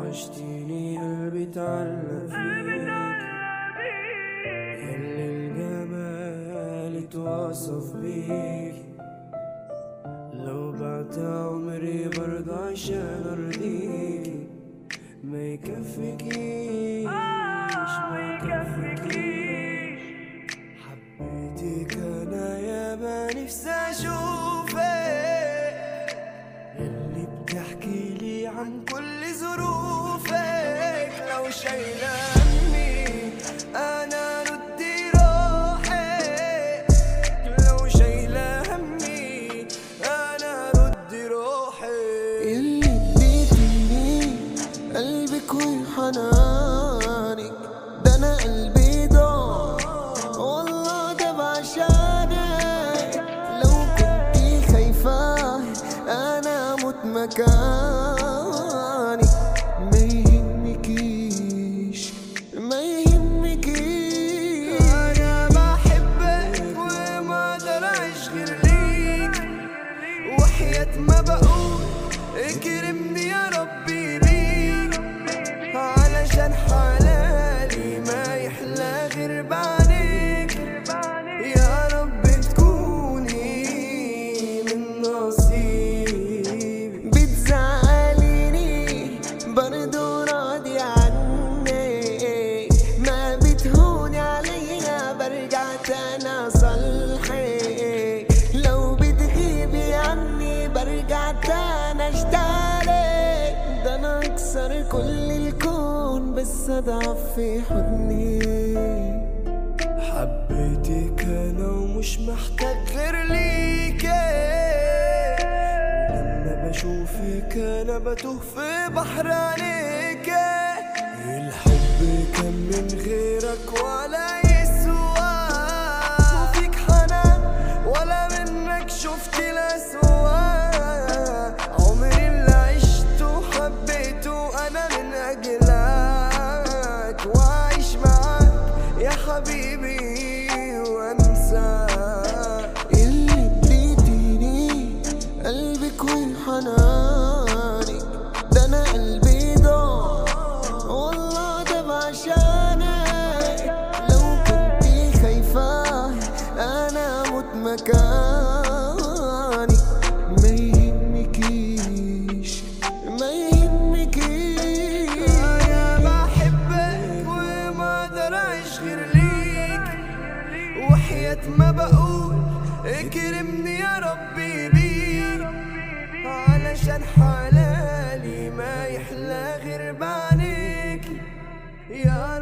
وحشتيني قلبي تعلق فيك يلي الجمال اتوصف بيك لو بعت عمري برضه عشان ارضيك ما يكفيكيش ما يكفيكيش حبيتك انا يا ما نفسي اشوفك اللي بتحكي لي عن كل ظروفك لو شايله همي انا ردي روحي لو شايله همي انا ردي روحي يلي اديتني قلبك وحنانك ده انا قلبي ضاع والله ده بعشانك لو كنتي خايفة انا موت مكانك ما يهمكيش ما يهمكيش انا بحبك وما اقدر اعيش غير ليك وحياة ما بقول اكرمني يا ربي بيك علشان حلالي ما يحلى غير بعدك يا رب تكوني من نصيبي بتزعليني برضو راضي عنك ما بتهوني عليا برجع تاني اصلحك لو بتغيبي عني برجع تاني اشتغلك ده انا اكسر كل الكون بس اضعف في حضني حبيتك انا ومش محتاج غير ليك ولما بشوفك انا بتوه في بحر عينيك الحب كان من غيرك ولا يسوى وفيك حنان ولا منك شفت الاسوأ عمري اللي عشته وحبيته انا من اجلك وعايش معاك يا حبيبي وانساك اللي اديتيني قلبك وحنانك ده انا قلبي ضاع والله ده بعشانك لو كنتي خايفة انا موت مكانك ما يهمكيش ما يهمكيش انا بحبك وما اقدر اعيش غير ليك وحياة ما بقول اكرمني يا ربي بيك علشان حلالي ما يحلى غير بعدك يا